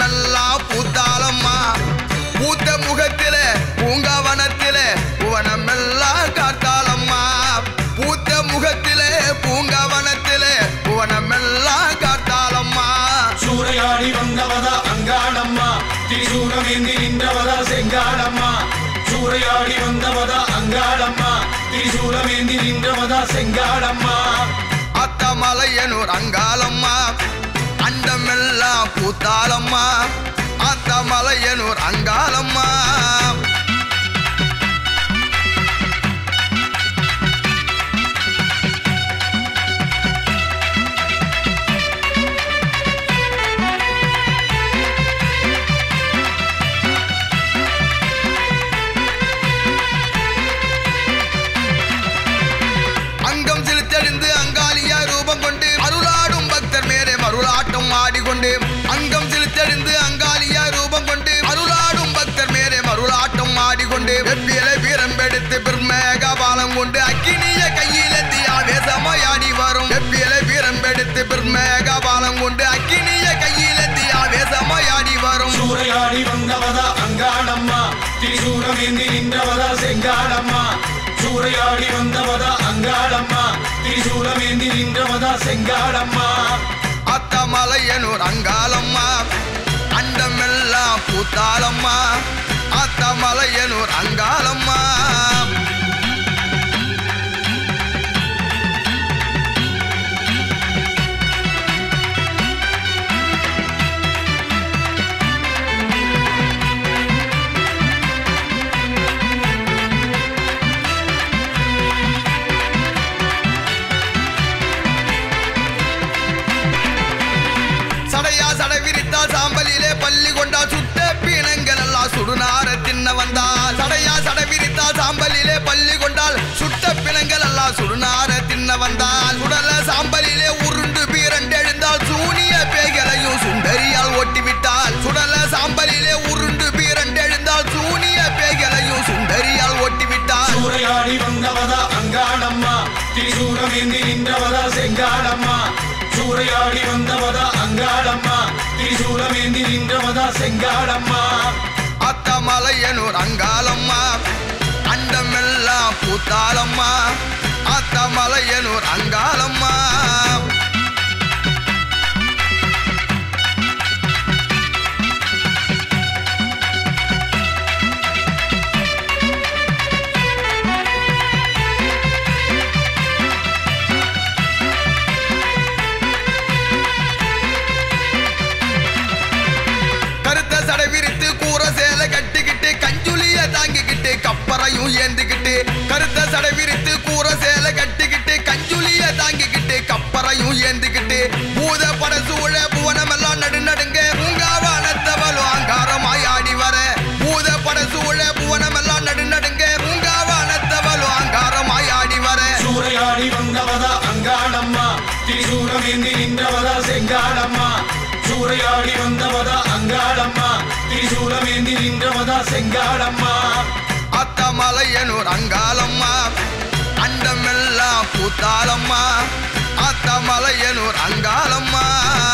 அண்டமெல்லாம் பூத்தாளம்மா பூத்த முகத்திலே பூங்காவனத்திலே புவனமெல்லாம் காத்தாளம்மா பூத்த முகத்திலே பூங்காவனத்திலே புவனமெல்லாம் காத்தாளம்மா சூறையாடி வந்தவதா அங்காளம்மா திரிசூலமேந்தி நின்றவதா செங்காளம்மா சூறையாடி வந்தவதா அங்காளம்மா திரிசூலமேந்தி நின்றவதா செங்காளம்மா அத்தமலையனூர் அங்காளம்மா அண்டமெல்லாம் பூத்தாளம்மா அத்தமலையனூர் அங்காளம்மா அங்கம் செலுத்தெழுந்து அங்காளியா ரூபம் கொண்டு அருளாடும் பக்தர் மேலே மருளாட்டம் ஆடிக்கொண்டு அங்கம் செலுத்தெழுந்து அங்காளியா ரூபம் கொண்டு அருளாடும் பக்தர் மேலே மருளாட்டம் ஆடிக்கொண்டு வெப்பியல வீரம்பெடுத்து பிர்மேக பாலம் கொண்டு அக்கினிய கையிலத்தி ஆவேசமாயாடி வரும் வெப்பியல வீரம்பெடுத்து பிர்மேக பாலம் கொண்டு அக்கினிய கையிலத்தி ஆவேசமாயாடி வரும் சூறையாடி வந்தவதா அங்காளம்மா திரிசூலமேந்தி நின்றவதா செங்காளம்மா சூறையாடி வந்தவதா அங்காளம்மா திரிசூலமேந்தி நின்றவதா செங்காளம்மா அத்தமலையனூர் அங்காளம்மா அண்டமெல்லாம் பூத்தாளம்மா அத்தமலையனூர் அங்காளம்மா சடையா சடை விரித்தால் சாம்பலிலே பள்ளி கொண்டா சுட்ட பீனங்கள் எல்லாம் சுடுநார தின்ன வந்தால் சடையா சடை விரித்தால் சாம்பலிலே பள்ளி கொண்டால் சுட்ட பிணங்கள் எல்லாம் சுடுநார தின்ன வந்தால் சுடல சாம்பலிலே உருண்டு பீரண்டு எழுந்தால் சூனிய பேய்களையும் சுண்டரியால் ஓட்டி விட்டால் சுடல சாம்பலிலே உருண்டு பீரண்டு எழுந்தால் சூனிய பேய்களையும் சுண்டரியால் ஓட்டி விட்டால் சூறையாடி வந்தவதா அங்காளம்மா திரிசூலமேந்தி நின்றவதா செங்காளம்மா சூறையாடி வந்தவதா அங்காளம்மா திரிசூலமேந்தி நின்றவதா செங்காளம்மா அத்தமலையனூர் அங்காளம்மா அண்டமெல்லாம் பூத்தாளம்மா அத்தமலையனூர் அங்காளம்மா கருத்த சடை விரித்து கூற சேலை கட்டிக்கிட்டு கஞ்சுலிய தாங்கிக்கிட்டு கப்பறையும் ஏந்திக்கிட்டு கருத்த சடை விரித்து கூற சேலை கட்டிக்கிட்டு கஞ்சுலிய தாங்கிக்கிட்டு கப்பறையும் ஏந்திக்கிட்டு பூத பட சூழ புவனமெல்லாம் நடு நடுங்க பூங்காவானத்தவளும் அங்காரமாய் ஆடி வர பூத பட சூழ புவனமெல்லாம் நடு நடுங்க பூங்காவானத்தவளும் அங்காரமாய் ஆடி வர சூறையாடி வந்தவதா அங்காளம்மா திரிசூலமேந்தி நின்றவதா செங்காளம்மா சூறையாடி வந்தவதா அங்காளம்மா திரிசூலமேந்தி நின்றவதா செங்காளம்மா அத்தமலையனூர் அங்காளம்மா அண்டமெல்லாம் பூத்தாளம்மா அத்தமலையனூர் அங்காளம்மா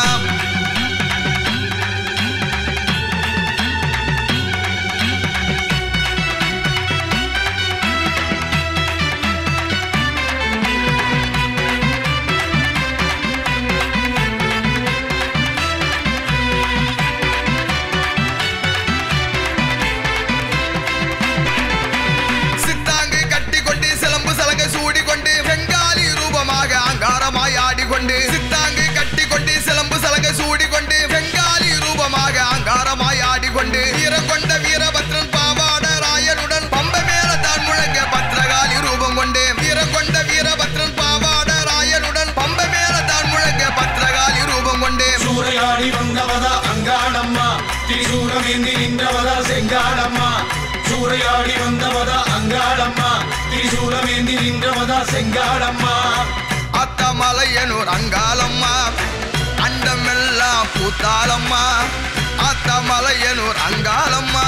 சித்தாங்கு கட்டி கொண்டு சிலம்பு சலங்கை சூடி கொண்டு வெங்காலி ரூபமாக அங்காரமாய் ஆடிக்கொண்டு சித்தாங்கு கட்டி கொண்டு சிலம்பு சலங்கை சூடி கொண்டு வெங்காலி ரூபமாக அங்காரமாய் ஆடிக்கொண்டு வீரம் கொண்ட வீரபத்ரன் பாவாட ராயனுடன் பம்ப மேல தான் முழங்க பத்ரகாளி ரூபம் கொண்டு வீரம் கொண்ட வீரபத்ரன் பாவாட ராயனுடன் பம்ப மேல தான் முழங்க பத்ரகாளி ரூபம் கொண்டு சூறையாடி வந்தவதா அங்காளம்மா திரிசூலமேந்தி நின்றவதா செங்காளம்மா சூறையாடி வந்தவதா அங்காளம்மா திரிசூலமேந்தி நின்றவதா செங்காளம்மா அத்தமலையனூர் அங்காளம்மா அண்டமெல்லாம் பூத்தாளம்மா அத்தமலையனூர் அங்காளம்மா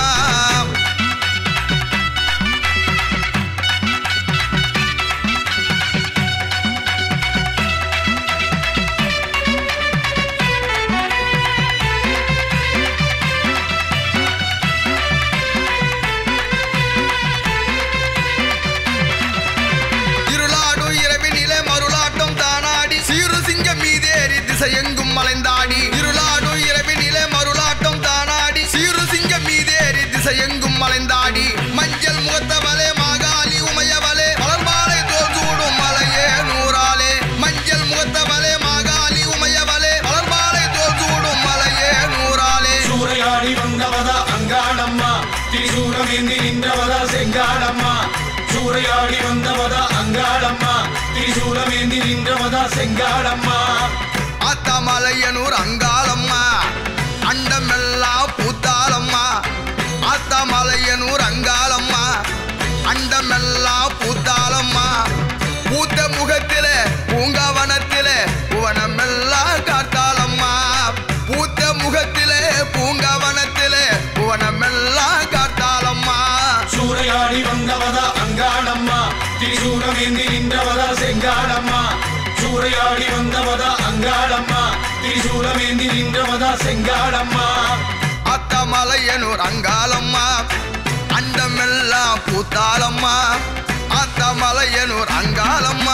திரிசூலமேந்தி நின்றவதா செங்காடம்மா சூறையாடி வந்தவதா அங்காளம்மா திரிசூலமேந்தி நின்றவதா செங்காடம்மா ஆத்தாமலையனூர் அங்காளம்மா அண்டமெல்லாம் பூத்தாளம்மா ஆத்தாமலையனூர் அங்காளம்மா அண்டமெல்லாம் பூத்தாளம்மா பூத்த முகத்திலே பூங்காவனத்திலே புவனமெல்லாம் காத்தாளம்மா பூத்த முகத்திலே பூங்காவனத்திலே புவனமெல்லாம் காத்தாளம்மா சூறையாடி வந்தவதா அங்காளம்மா திரிசூலமேந்தி நின்றவதா செங்காடம்மா சூறையாடி வந்தவதா அங்காளம்மா திரிசூலமேந்தி நின்றவதா செங்காடம்மா அத்தமலையனூர் அங்காளம்மா அண்டமெல்லாம் பூத்தாளம்மா அத்தமலையனூர் அங்காளம்மா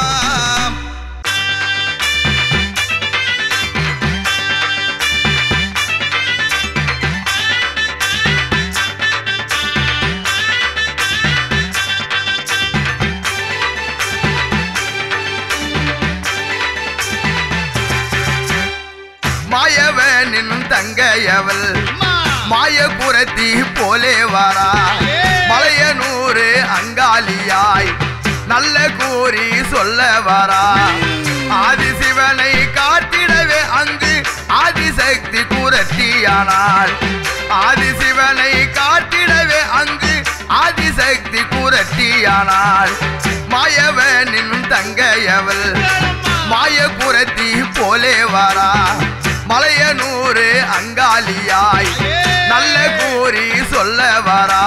மாயவனின் தங்கையவள் மாயபுரத்தி போலே வரா மலையனூரு அங்காளியாய் நல்ல கூறி சொல்ல வரா ஆதிசிவனை காட்டிடவே அங்கு ஆதிசக்தி கூரத்தியானாள் ஆதிசிவனை காட்டிடவே அங்கு ஆதிசக்தி கூரத்தியானாள் மாயவனின் தங்கையவள் மாயபுரத்தி போலே வரா மலையனூரு அங்காளியாய் நல்ல கூறி சொல்ல வரா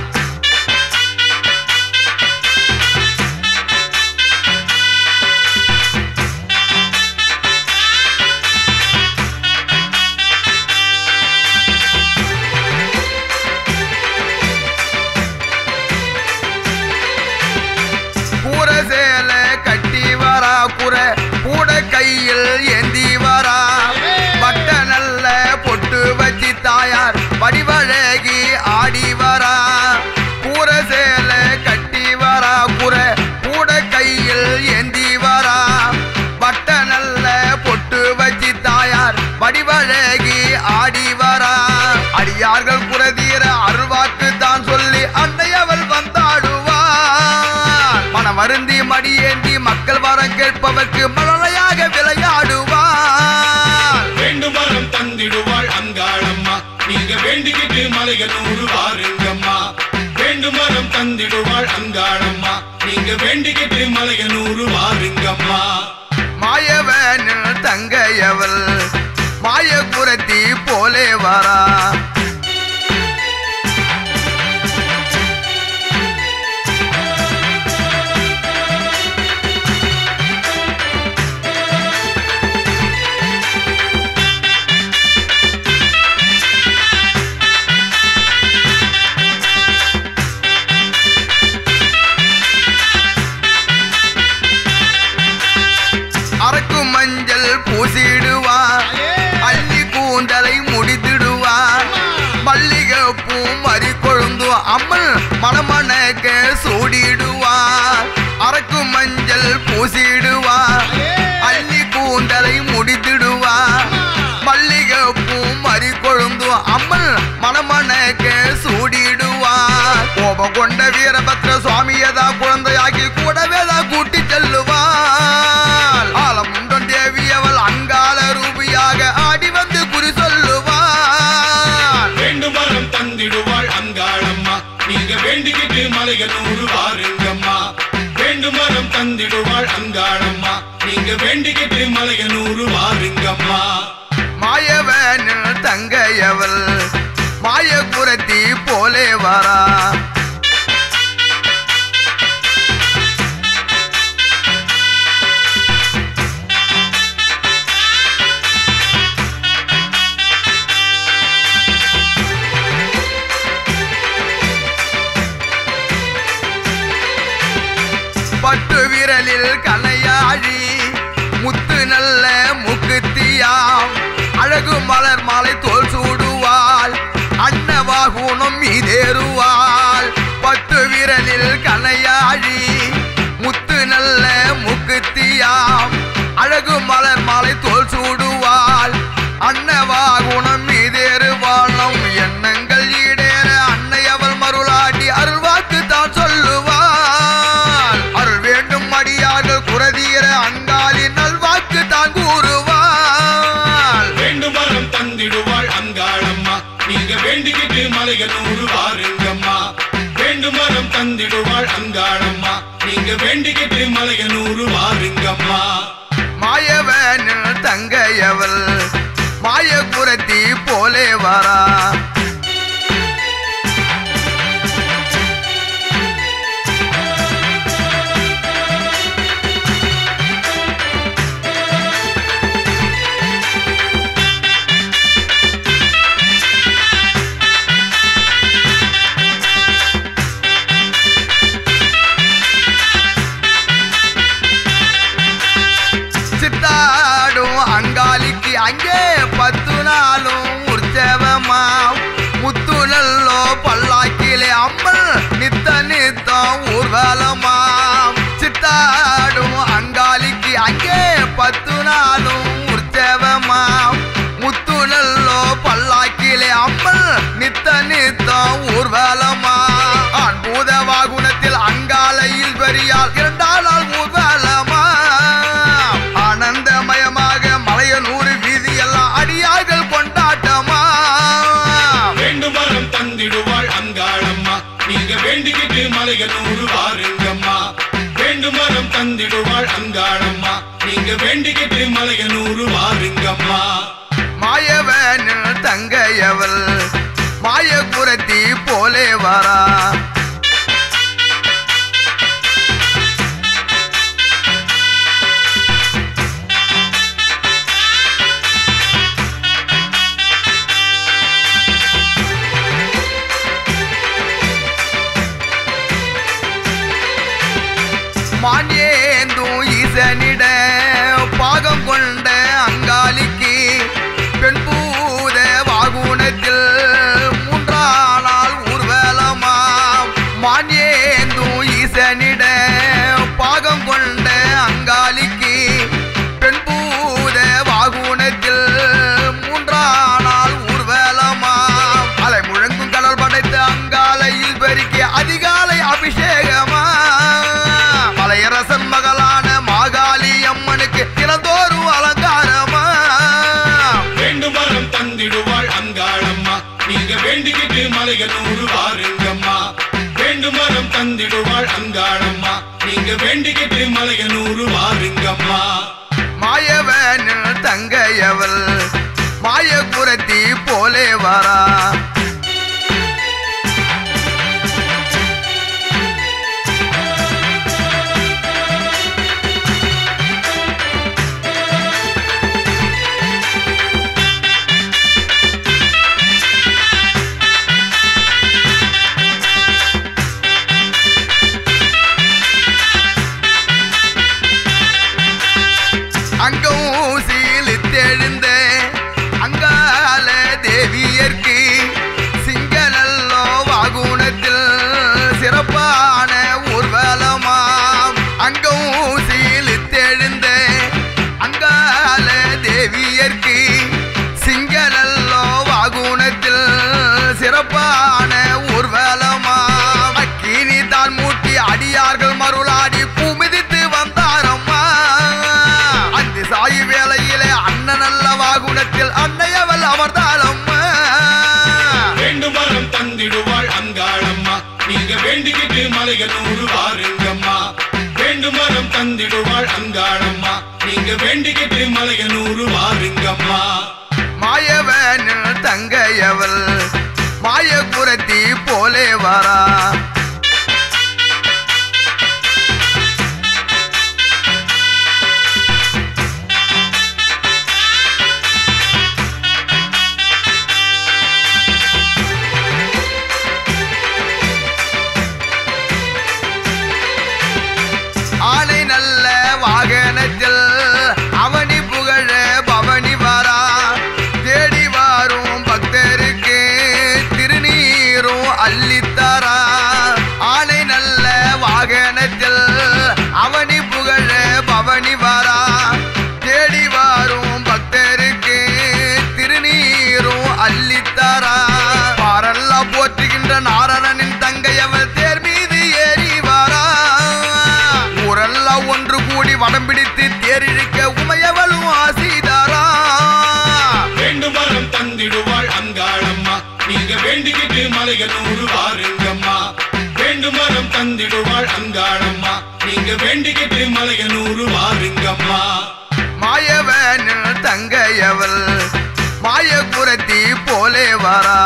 கூற சேல கட்டி வரா குற கூட கையில் ஏந்தி வரா பட்ட நல்ல பொட்டு வச்சு தாயார் வடிவழகி ஆடி வரா கூற சேல கட்டி வரா குற கூட கையில் ஏந்தி வரா பட்ட நல்ல பொட்டு வச்சு தாயார் வடிவழகி ஆடி வரா அடியார்கள் குறதீர அருள்வாக்கு தான் சொல்லி அன்னை அவள் வந்தாடுவார் மனம் வருந்தி மடியேந்தி மக்கள் வரம் கேட்பவர்க்கு மழலையாக விளையாடுவார் வேண்டும் வரம் தந்திடுவாள் அங்காளம்மா நீங்க வேண்டிக்கிட்டு மலையனூர் வாருங்கம்மா வேண்டும் வரம் தந்திடுவாள் அங்காளம்மா நீங்க வேண்டிக்கிட்டு மலையனூர் வாருங்கம்மா மாயவனில் தங்கையவள் மாயகுரத்தி போலே வரா அரக்கு மஞ்சள் பூசிடுவா அள்ளி கூந்தலை முடித்திடுவா மல்லிகை பூ மறி கொழுந்து அம்மன் மணமணக்க சூடிடுவா அரக்கு மஞ்சள் பூசிடுவா அள்ளி கூந்தலை முடித்திடுவா மல்லிகை பூ மறி கொழுந்து அம்மன் மணமணக்க சூடிடுவா கோபம் கொண்ட வீரபத்ர சுவாமியதா குழந்தையாக்கி கூடவேதா கூட்டி செல்லுவாள் ஆலமுண்டன் தேவி அவள் அங்கால ரூபியாக ஆடி வந்து குறி சொல்லுவாள் வேண்டும் வரம் தந்திடுவாள் அங்காளம்மா நீங்க வேண்டிக்கிட்டு மலையனூர் வாருங்கம்மா வேண்டும் வரம் தந்திடுவாள் அங்காளம்மா நீங்க வேண்டிக்கிட்டு மலையனூர் வாருங்கம்மா மாயவனில் தங்கையவள் மாயகுரத்தி போலே வரா பட்டு விரலில் கனையாழி முத்து நல்ல முக்குத்தியாம் அழகு மலர் மாலை தோல் சூடுவாள் அன்னவாகுணம் மீதேறுவாள் பட்டு விரலில் கனையாழி முத்து நல்ல முக்குத்தியாம் அழகு மலர் மாலை தோல் சூடுவாள் அன்னவாகுணம் மீதேறுவாள் நம் எண்ணங்கள் ஈடேற அன்னை அவள் மருளாடி மலையனூர் வாருங்கம்மா மாயவனில் தங்கையவள் மாய குரத்தி போலே வரா சித்தாடும் அங்காளிக்கு அங்கே பத்து நாளும் உற்சவமா முத்துநல்லோ பல்லாக்கிலே அம்மன் நித்த நித்தம் ஊர்வலமா சித்தாடும் அங்காளிக்கு அங்கே பத்து நாளும் உற்சவமா முத்துநல்லோ பல்லாக்கிலே அம்மன் நித்த நித்தம் ஊர்வலமா அற்புத வாகுணத்தில் அங்காலையில் பெரியால் இரண்டாம் நாள் ஊர்வலமா ஆனந்தமயமாக மலையனூர் வீதி எல்லாம் அடியார்கள் கொண்டாட்டமா வேண்டும் வரம் தந்திடுவாள் அங்காளம்மா நீங்க வேண்டிக்கிட்டு மலையனூர் வாருங்கம்மா வேண்டும் வரம் தந்திடுவாள் அங்காளம்மா நீங்க வேண்டிக்கிட்டு மலையனூர் வாருங்கம்மா மாயவனில் தங்கையவள் மாய குரத்தி போலே வரா மான்யேந்தும் ஈசனிட பாகம் கொண்ட அங்காளிக்கு பெண் பூத வாகுணத்தில் மூன்றாம் நாள் ஊர்வலமா மான்யேந்தும் ஈசனிட பாகம் கொண்ட அங்காளிக்கு பெண் பூத வாகுணத்தில் மூன்றாம் நாள் ஊர்வலமா அலை முழங்கும் கடல் படைத்த அங்காலையில் பெருக்கி அதிகாலை அபிஷேகமா மலையரசன் மகளான மாகாளி அம்மனுக்கு தினந்தோறும் அலங்காரமா வேண்டும் வரம் தந்திடுவாள் அங்காளம்மா நீங்க வேண்டிக்கிட்டு மலையனூர் வாருங்கம்மா வேண்டும் வரம் தந்திடுவாள் அங்காளம்மா நீங்க வேண்டிக்கிட்டு மலையனூர் வாருங்கம்மா மாயவனில் தங்கையவள் மாய குரத்தி போலே வரா அங்கும் சீலித்தெழுந்த அங்கால தேவியர்க்கு சிங்களல்லோ வாகுணத்தில் சிறப்பான ஊர்வலமாம் அங்கும் சீலித்தெழுந்த அங்கால தேவியர்க்கு சிங்களல்லோ வாகுணத்தில் சிறப்பான ஊர்வலமாம் அக்கினி தான் மூட்டி அடியார்கள் மருளாடி பூமிதித்து வந்தாரம்மா அந்த சாயி வேளையிலே அண்ணன் அல்ல வாகுணத்தில் அன்னையவள் அமர்ந்தாளம்மா வேண்டும் வரம் தந்திடுவாள் அங்காளம்மா நீங்க வேண்டிக்கிட்டு மலையனூர் வாருங்கம்மா வேண்டும் வரம் தந்திடுவாள் அங்காளம்மா நீங்க வேண்டிக்கிட்டு மலையனூர் வாருங்கம்மா மாயவனில் தங்கையவள் மாய குரத்தி போலே வரா ஆனை நல்ல வாகனத்தில் அவனி புகழ பவனி வரா தேடி வாரும் பக்தருக்கு திருநீரும் அள்ளித்தரா ஆனை நல்ல வாகனத்தில் அவனி புகழ பவனி வரா தேடி வாரும் பக்தருக்கு திருநீரும் அள்ளித்தரா பாரெல்லாம் போற்றுகின்ற நாரணனின் தங்கையவள் தேர் மீது ஏறி வரா ஊரெல்லாம் ஒன்று கூடி வடம் பிடித்து தேரிழுக்க உமையவளும் ஆசிதாரா வேண்டும் வரம் தந்திடுவாள் அங்காளம்மா நீங்க வேண்டிக்கிட்டு மலையனூர் வாருங்கம்மா வேண்டும் வரம் தந்திடுவாள் அங்காளம்மா நீங்க வேண்டிக்கிட்டு மலையனூர் வாருங்கம்மா மாயவனில் தங்கையவள் மாய குரத்தி போலே வரா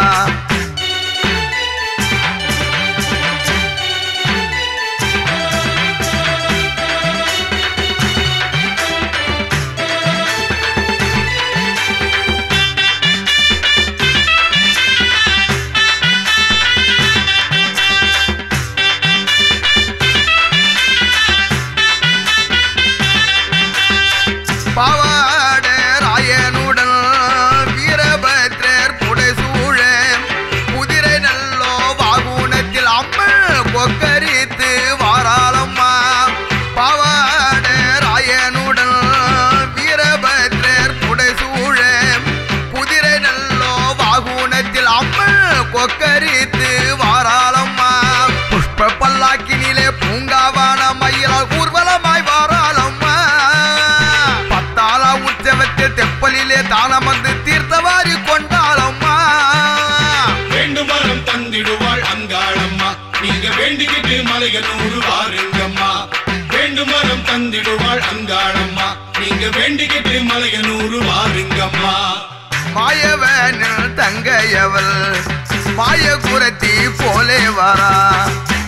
பாவாட ராயனுடன் வீரபத்ரர் புடைசூழ குதிரை நல்லோ வாகுணத்தில் அம்மன் கொக்கரித்து வாராளம்மா பாவாட ராயனுடன் வீரபத்ரர் புடைசூழ குதிரை நல்லோ வாகுணத்தில் அம்மன் கொக்கரித்து வாராளம்மா புஷ்ப பல்லாக்கினிலே பூங்காவான மயிலால் ஊர்வலமாய் வாராளம்மா பத்தாள உற்சவத்தில் தெப்பலிலே தானம் வந்து தீர்த்தவாரி கொண்டாளம்மா வேண்டும் வரம் தந்திடுவாள் அங்காளம்மா நீங்க வேண்டிக்கிட்டு மலையனூர் வாருங்கம்மா வேண்டும் வரம் தந்திடுவாள் அங்காளம்மா நீங்க வேண்டிக்கிட்டு மலையனூர் வாருங்கம்மா மாயவனில் தங்கையவள் மாய குரத்தி போலே வரா